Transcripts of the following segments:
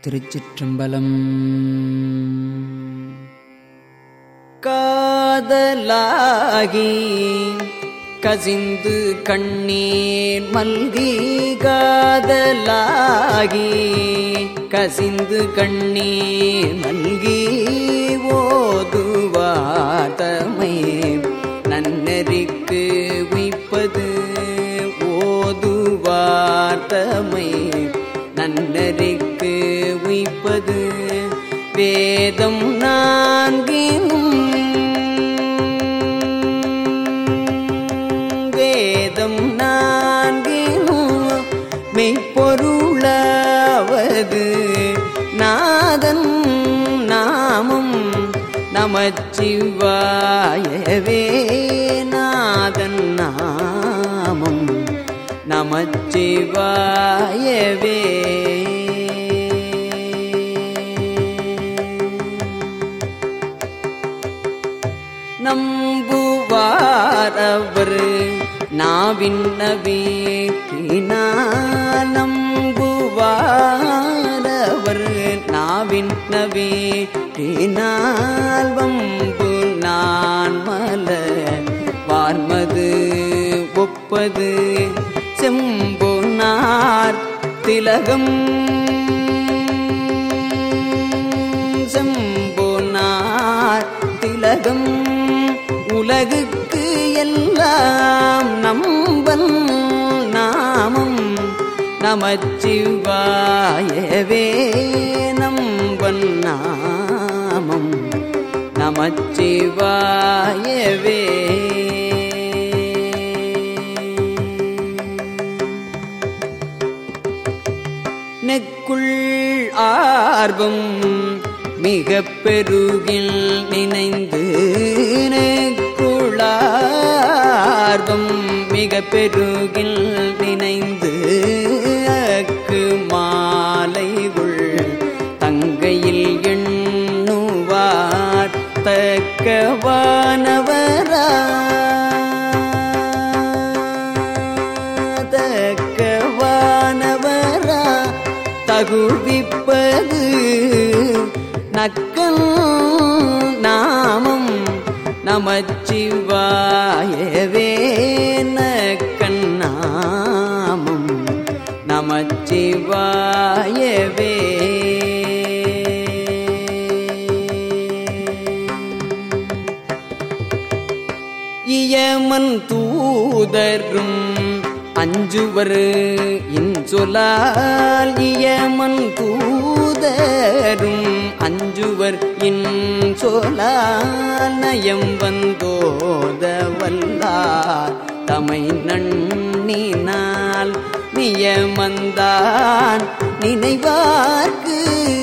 திருச்சிற்றம்பலம் காதலாகி கசிந்து கண்ணீர் மல்கி காதலாகி கசிந்து கண்ணீர் மல்கி ஓதுவாதமை நன்னெறிக்கு உய்ப்பது ஓதுவார்த்தமை நன்னெறிக்கு உய்ப்பது வேதம் நான்கினும் வேதம் நான்கினும் மெய்ப்பொருளாவது நாதன் நாமம் நமச்சிவாயவே நாதன் நாமம் நமச்சிவாயவே நம்புவாரவர் நாவின் நவீட்டினால் நம்புவாரவர் நாவின் நவீட்டினால் வம்பு நான் மல வார்மது ஒப்பது செம்பொனார் திலகம் செம்பொனார் திலகம் உலகுக்கு எல்லாம் நம்பன் நாமம் நமச்சிவாயவே நம்பன் நாமம் நமச்சிவாயவே நெக்குள் ஆர்வம் மிக பெருகில் நினைந்து நெக்குளார்வம் மிக பெருகில் நினைந்து அக்கு மாலைகுள் தங்கையில் எண்ணுவார் தக்கவானவரா தக்கவானவரா தகுவிப்பது நக்கல் நாமம் நமச்சிவாயவே நக்கன் நாமம் நமச்சிவாயவே இயமன் தூதரும் அஞ்சுவர் இன்சொலால் இயமன் தூதரும் அஞ்சுவர் இன்சொலால் நயம் வந்தோத வல்லார் தமை நண்ணினால் நியமந்தான் நினைவார்க்கு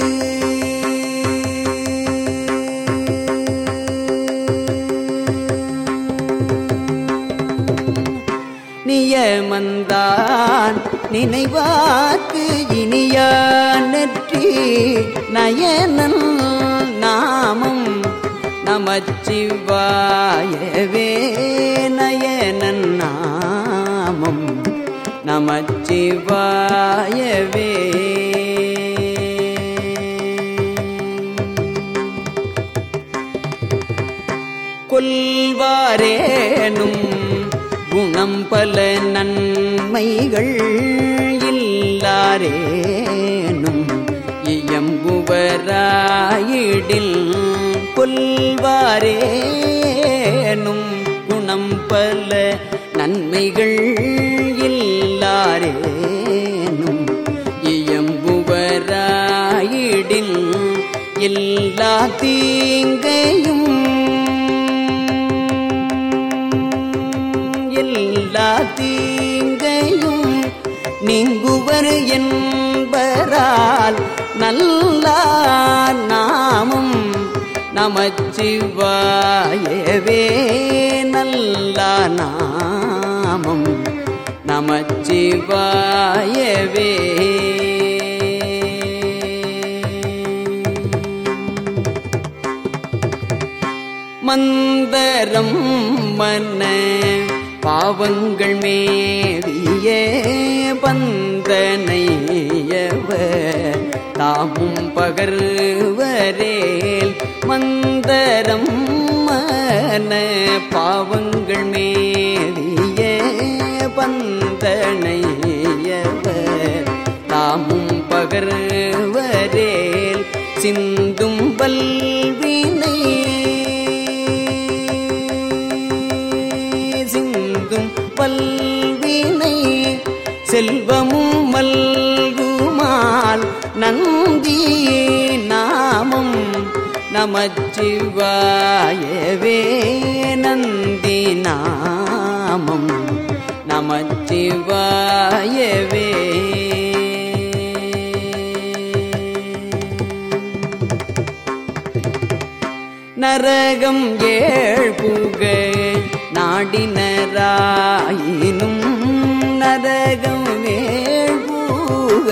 நியமந்தான் நினைவாக்கு இனியா நெற்றி நயனன் நாமம் நமச்சிவாயவே நயனன் நாமம் நமச்சிவாயவே கொல்வாரேனும் குணம் பல நன்மைகள் இல்லாரேனும் இயம்புவராயிடில் கொல்வாரேனும் குணம் பல நன்மைகள் இல்லாரேனும் இயம்புவராயிடில் எல்லா தீங்கையும் எல்லா தீங்கையும் நீங்குவர் என்பரால் நல்ல நாமம் நமச்சிவாயவே நல்ல நாமம் நமச்சிவாயவே மந்தரம் மன்ன பாவங்கள் மேவிய பந்தனையவ தாமும் பகர்வரேல் மந்தரம் மன பாவங்கள் மேவிய பந்தனையவர் தாமும் பகர்வரேல் சிந்தும் பல்வினை சிந்தும் பல்வினை செல்வமும் மல்குமால் நந்தி நாமம் நமச்சிவாயவே நந்தி நாமம் நமச்சிவாயவே நரகம் ஏழ் புக நாடினராயினும் நரகம் ஏழ் புக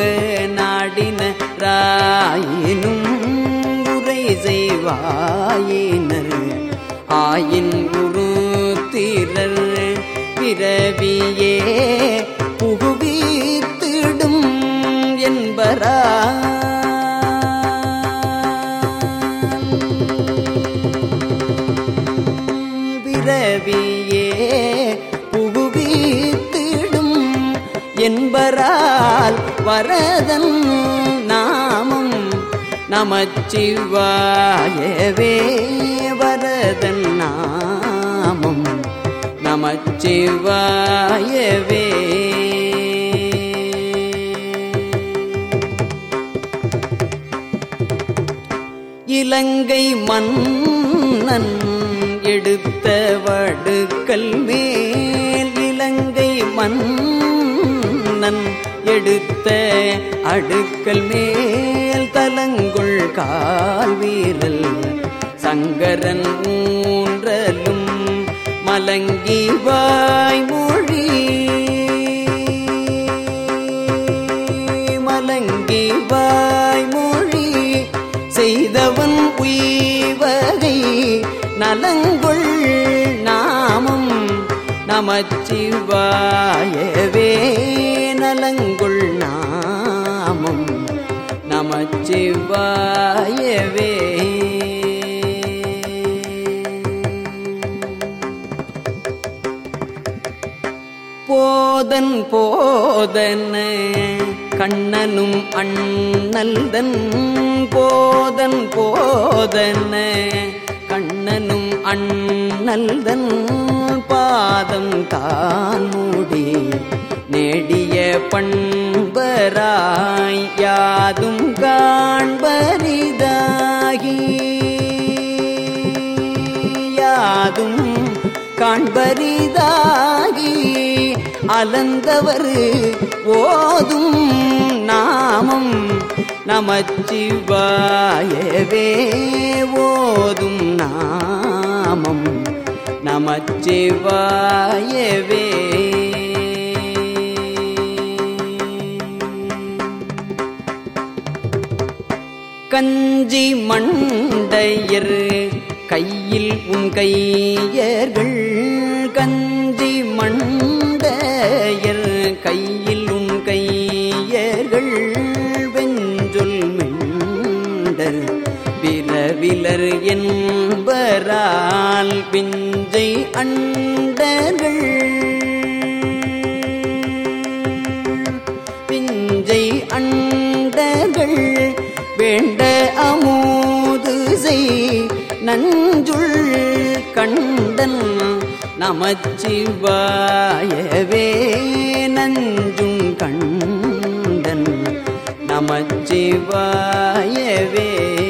நாடினராயினும் உரை செய்வாயினர் ஆயின் குரு திரர் பிறவியே புகுவித்திடும் என்பரா பிறவியே புகுவித்திடும் என்பரால் வரதன் நாமம் நமச்சிவாயவே வரதன் நாமம் நமச்சிவாயவே இலங்கை மன்னன் எடுத்த வடுக்கல் மேல் இலங்கை மன்னன் எடுத்த அடுக்கல் மேல் தலங்குள் கால் வீரல் சங்கரன் ஊன்றலும் மலங்கி வாய்மொழி மலங்கி வாய்மொழி செய்தவன் உய்வகை நலங்குள் நாமம் நமச்சிவாயவே நலங்குள் நாமம் நமச்சிவாயவே போதன் போதன கண்ணனும் அண்ணல்தன் போதன் போதன கண்ணனும் அண்ணல்தன் பாதம் தான் மூடி நெடிய பண்பராய் யாதும் காண்பரிதாகி யாதும் காண்பரிதாகி அலந்தவர் ஓதும் நாமம் நமச்சிவாயவே ஓதும் நாமம் நமச்சிவாயவே கஞ்சி மண்டையர் கையில் உன் கையர்கள் கஞ்சி மண்டையர் கையில் உன் கையர்கள் வெஞ்சொல் மெண்டர் பிறவிலர் என்பரால் பிஞ்சை அண்டர்கள் பிஞ்சை அண்டர்கள் வேண்ட அமோது செய் நஞ்சுள் கண்டன் நமச்சிவாயவே நஞ்சும் கண்டன் நமச்சிவாயவே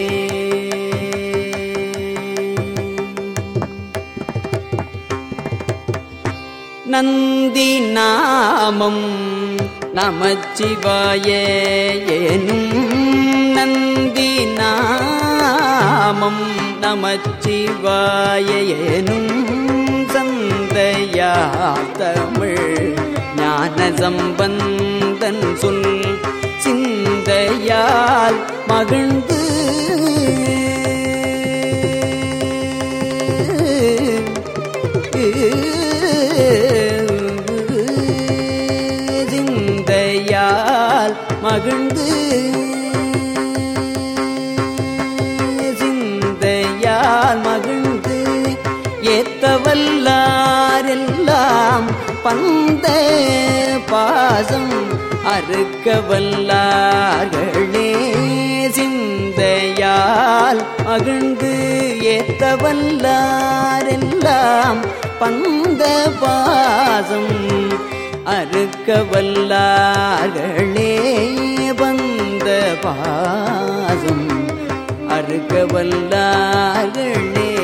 நந்தி நாமம் நமச்சிவாய ஏனும் நந்தி நாமம் நமச்சிவாய ஏனும் சந்தையா தமிழ் ஞான சம்பந்தன் சொல் சிந்தையால் மகிழ்ந்து சிந்தையால் மகிழ்ந்து எல்லாம் பந்த பாசம் அறுக்க வல்லார்களே சிந்தையால் மகிழ்ந்து ஏத்த வல்லாரெல்லாம் பந்த பாசம் அறுக்க வல்லார்களே பந்த பாசம் அறுக்க வல்லார்களே